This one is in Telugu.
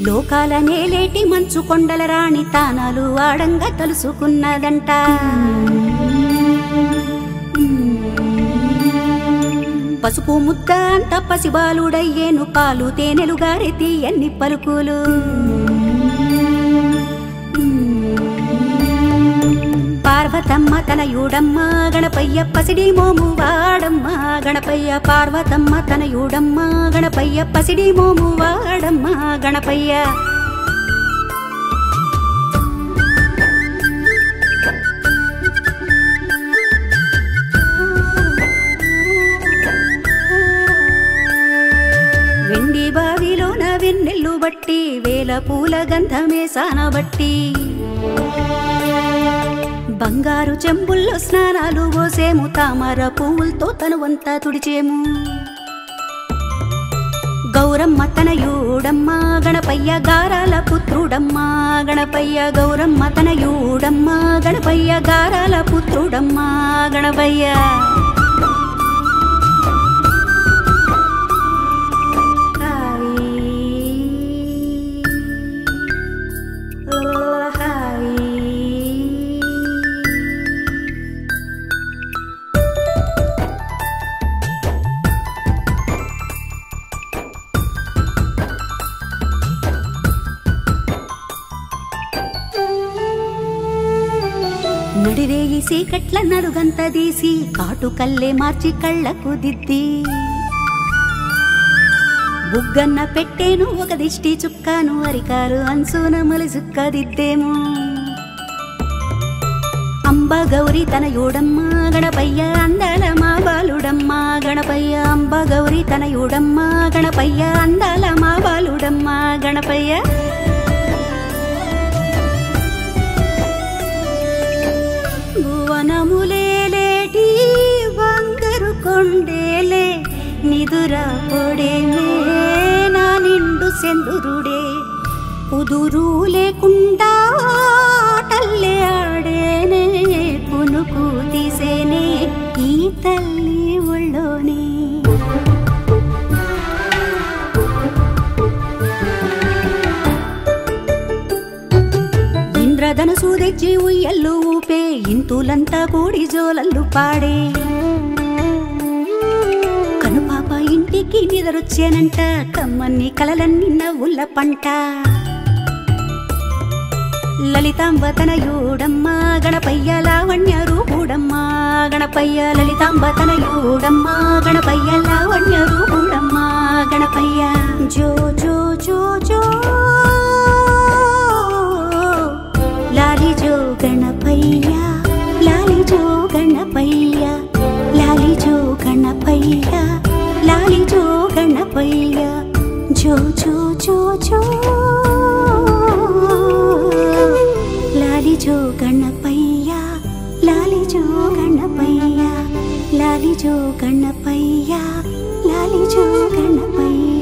లోకాల నేలేటి మంచు కొండల రాణి తానాలు ఆడంగా తలుసుకున్నదంట పసుపు ముద్ద అంత పసిబాలుడయ్యేను పాలు తేనెలు గారెతి ఎన్ని పలుకులు పార్వతమ్మ తనయుడమ్మ గణపయ్య పసిడి మోము వాడమ్మ గణపయ్య పార్వతమ్మ తనయుడమ్మ గణపయ్య పసిడి మోము వాడమ్మ గణపయ్య వెండి బావిలోన వెన్నెల్లు బట్టి వేల పూల గంధమే సానబట్టి బంగారు చెంబుల్లో స్నానాలు పోసేము తామర పువ్వులతో తనువంతా తుడిచేము గౌరమ్మ తనయుడమ్మ గణపయ్య గారాల పుత్రుడమ్మ గణపయ్య గౌరమ్మ తనయుడమ్మ గణపయ్య గారాల పుత్రుడమ్మ గణపయ్య నడిరేయి సీకట్ల నలుగంత తీసి కాటు కల్లే మార్చి కళ్ళకు దిద్ది బుగ్గన్న పెట్టేను ఒక దిష్టి చుక్కాను అరికారు అంచున మలుసుక్క దిద్దేము అంబ గౌరి తనయుడమ్మ గణపయ్య అందాల మా బాలుడమ్మ గణపయ్య అంబ గౌరి తనయుడమ్మ గణపయ్య అందాల మా బాలుడమ్మ గణపయ్య భువనములేలేటి బంగారు కొండేలే నిదురా పొడేమే నా నిండు సెందురుడే కుదురు లేకుండా ఆటల్లే ఆడేనే కునుకు తీసేనే ఈ తల్లి ఒళ్ళోనే ఇంద్రధనసు తెచ్చి ఉయ్యల్లు ఊపే ఇంతులంతా కూడి జోలల్లు పాడే కనుపాప ఇంటికి నిదరొచ్చానంట కమ్మన్ని కలలన్నీ నవ్వుల పంట లలితాంబ తనయుడమ్మ గణపయ్య లావణ్య రూపుడమ్మ గణపయ్య లలితాంబ తనయుడమ్మ గణపయ్య లావణ్య రూపుడమ్మ గణపయ్య జో జో జో జో లాలి జో గణపయ్య లాలి జో గణపయ్య లాలి జో గణపయ్య లాలి జో గణపయ్య జో జో జో జో లాలి జో గణపయ్య లాలి జో గణపయ్య లాలి జో గణపయ్య లాలి జో గణపయ్య